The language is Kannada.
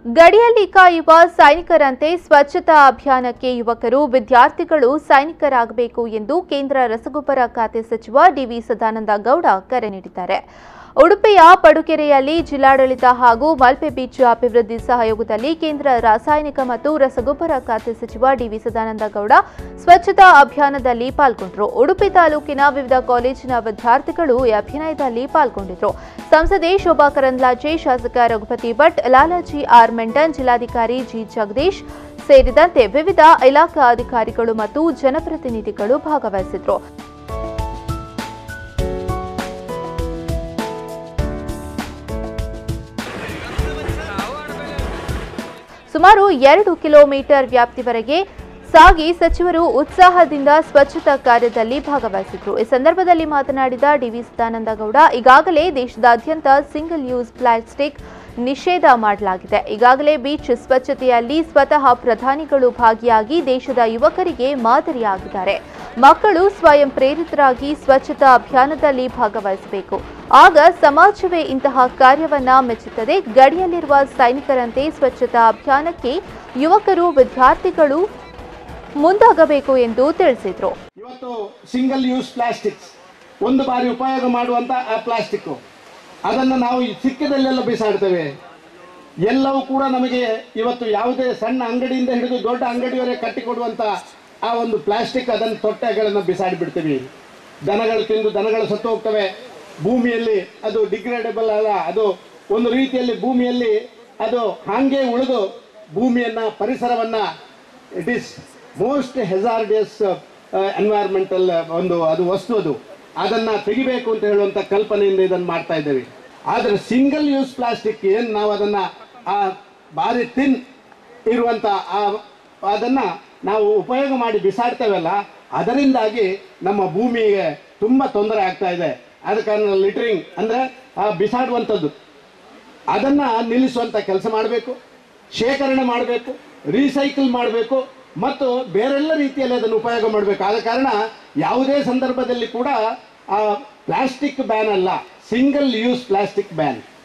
ಗಡಿಯಲ್ಲಿ ಕಾಯುವ ಸೈನಿಕರಂತೆ ಸ್ವಚ್ಛತಾ ಅಭಿಯಾನಕ್ಕೆ ಯುವಕರು ವಿದ್ಯಾರ್ಥಿಗಳು ಸೈನಿಕರಾಗಬೇಕು ಎಂದು ಕೇಂದ್ರ ರಸಗೊಬ್ಬರ ಖಾತೆ ಸಚಿವ ಡಿವಿ ಸದಾನಂದ ಗೌಡ ಕರೆ ನೀಡಿದ್ದಾರೆ ಉಡುಪಿಯ ಪಡುಕೆರೆಯಲ್ಲಿ ಜಿಲ್ಲಾಡಳಿತ ಹಾಗೂ ಮಲ್ಪೆ ಬೀಚ್ ಅಭಿವೃದ್ಧಿ ಸಹಯೋಗದಲ್ಲಿ ಕೇಂದ್ರ ರಾಸಾಯನಿಕ ಮತ್ತು ರಸಗೊಬ್ಬರ ಖಾತೆ ಸಚಿವ ಡಿವಿ ಸದಾನಂದ ಗೌಡ ಸ್ವಚ್ಛತಾ ಅಭಿಯಾನದಲ್ಲಿ ಪಾಲ್ಗೊಂಡರು ಉಡುಪಿ ತಾಲೂಕಿನ ವಿವಿಧ ಕಾಲೇಜಿನ ವಿದ್ಯಾರ್ಥಿಗಳು ಈ ಅಭಿಯಾನದಲ್ಲಿ ಪಾಲ್ಗೊಂಡಿದ್ರು ಸಂಸದೆ ಶೋಭಾ ಕರಂದ್ಲಾಜೆ ಶಾಸಕ ರಘುಪತಿ ಭಟ್ ಲಾಲಾಜಿ ಆರ್ ಮೆಂಡನ್ ಜಿಲ್ಲಾಧಿಕಾರಿ ಜಿ ಜಗದೀಶ್ ಸೇರಿದಂತೆ ವಿವಿಧ ಇಲಾಖಾ ಅಧಿಕಾರಿಗಳು ಮತ್ತು ಜನಪ್ರತಿನಿಧಿಗಳು ಭಾಗವಹಿಸಿದ್ರು ಸುಮಾರು ಎರಡು ಕಿಲೋಮೀಟರ್ ವ್ಯಾಪ್ತಿವರೆಗೆ ಸಾಗಿ ಸಚಿವರು ಉತ್ಸಾಹದಿಂದ ಸ್ವಚ್ಛತಾ ಕಾರ್ಯದಲ್ಲಿ ಭಾಗವಹಿಸಿದ್ರು ಈ ಸಂದರ್ಭದಲ್ಲಿ ಮಾತನಾಡಿದ ಡಿವಿ ಸದಾನಂದ ಗೌಡ ಈಗಾಗಲೇ ದೇಶದಾದ್ಯಂತ ಸಿಂಗಲ್ ಯೂಸ್ ಪ್ಲಾಸ್ಟಿಕ್ ನಿಷೇಧ ಮಾಡಲಾಗಿದೆ ಈಗಾಗಲೇ ಬೀಚ್ ಸ್ವಚ್ಛತೆಯಲ್ಲಿ ಸ್ವತಃ ಪ್ರಧಾನಿಗಳು ಭಾಗಿಯಾಗಿ ದೇಶದ ಯುವಕರಿಗೆ ಮಾದರಿಯಾಗಿದ್ದಾರೆ ಮಕ್ಕಳು ಸ್ವಯಂ ಪ್ರೇರಿತರಾಗಿ ಸ್ವಚ್ಛತಾ ಅಭಿಯಾನದಲ್ಲಿ ಭಾಗವಹಿಸಬೇಕು ಆಗ ಸಮಾಜವೇ ಇಂತಹ ಕಾರ್ಯವನ್ನ ಮೆಚ್ಚುತ್ತದೆ ಗಡಿಯಲ್ಲಿರುವ ಸೈನಿಕರಂತೆ ಸ್ವಚ್ಛತಾ ಅಭಿಯಾನಕ್ಕೆ ಯುವಕರು ವಿದ್ಯಾರ್ಥಿಗಳು ಮುಂದಾಗಬೇಕು ಎಂದು ತಿಳಿಸಿದರು ಇವತ್ತು ಸಿಂಗಲ್ ಯೂಸ್ ಪ್ಲಾಸ್ಟಿಕ್ಸ್ ಒಂದು ಬಾರಿ ಉಪಯೋಗ ಮಾಡುವಂತ ಆ ಪ್ಲಾಸ್ಟಿಕ್ ಅದನ್ನು ನಾವು ಈ ಸಿಕ್ಕದಲ್ಲೆಲ್ಲ ಬಿಸಾಡ್ತೇವೆ ಎಲ್ಲವೂ ಕೂಡ ನಮಗೆ ಇವತ್ತು ಯಾವುದೇ ಸಣ್ಣ ಅಂಗಡಿಯಿಂದ ಹಿಡಿದು ದೊಡ್ಡ ಅಂಗಡಿಯವರೆಗೆ ಕಟ್ಟಿಕೊಡುವಂತ ಆ ಒಂದು ಪ್ಲಾಸ್ಟಿಕ್ ಅದನ್ನು ತೊಟ್ಟೆಗಳನ್ನು ಬಿಸಾಡಿ ಬಿಡ್ತೀವಿ ದನಗಳು ತಿಂದು ದನಗಳು ಸತ್ತು ಹೋಗ್ತವೆ ಭೂಮಿಯಲ್ಲಿ ಅದು ಡಿಗ್ರೇಡಬಲ್ ಅಲ್ಲ ಅದು ಒಂದು ರೀತಿಯಲ್ಲಿ ಭೂಮಿಯಲ್ಲಿ ಅದು ಹಾಗೆ ಉಳಿದು ಭೂಮಿಯನ್ನ ಪರಿಸರವನ್ನ it is most hazardous environmental ಒಂದು ಅದು ವಸ್ತು ಅದು ಅದನ್ನ ತೆಗಿಬೇಕು ಅಂತ ಹೇಳುವಂತ ಕಲ್ಪನೆಯಿಂದ ಇದನ್ನು ಮಾಡ್ತಾ ಇದ್ದೇವೆ ಆದರೆ ಸಿಂಗಲ್ ಯೂಸ್ ಪ್ಲಾಸ್ಟಿಕ್ ಏನು ನಾವು ಅದನ್ನ ಆ ಭಾರಿ ತಿನ್ ಇರುವಂತ ಆ ಅದನ್ನ ನಾವು ಉಪಯೋಗ ಮಾಡಿ ಬಿಸಾಡ್ತೇವಲ್ಲ ಅದರಿಂದಾಗಿ ನಮ್ಮ ಭೂಮಿಗೆ ತುಂಬಾ ತೊಂದರೆ ಆಗ್ತಾ ಇದೆ ಆದ ಕಾರಣ ಲಿಟರಿಂಗ್ ಅಂದ್ರೆ ಆ ಬಿಸಾಡುವಂಥದ್ದು ಅದನ್ನ ನಿಲ್ಲಿಸುವಂತ ಕೆಲಸ ಮಾಡಬೇಕು ಶೇಖರಣೆ ಮಾಡಬೇಕು ರೀಸೈಕಲ್ ಮಾಡಬೇಕು ಮತ್ತು ಬೇರೆಲ್ಲ ರೀತಿಯಲ್ಲಿ ಅದನ್ನು ಉಪಯೋಗ ಮಾಡಬೇಕು ಆದ ಕಾರಣ ಯಾವುದೇ ಸಂದರ್ಭದಲ್ಲಿ ಕೂಡ ಆ ಪ್ಲಾಸ್ಟಿಕ್ ಬ್ಯಾನ್ ಅಲ್ಲ ಸಿಂಗಲ್ ಯೂಸ್ ಪ್ಲಾಸ್ಟಿಕ್ ಬ್ಯಾನ್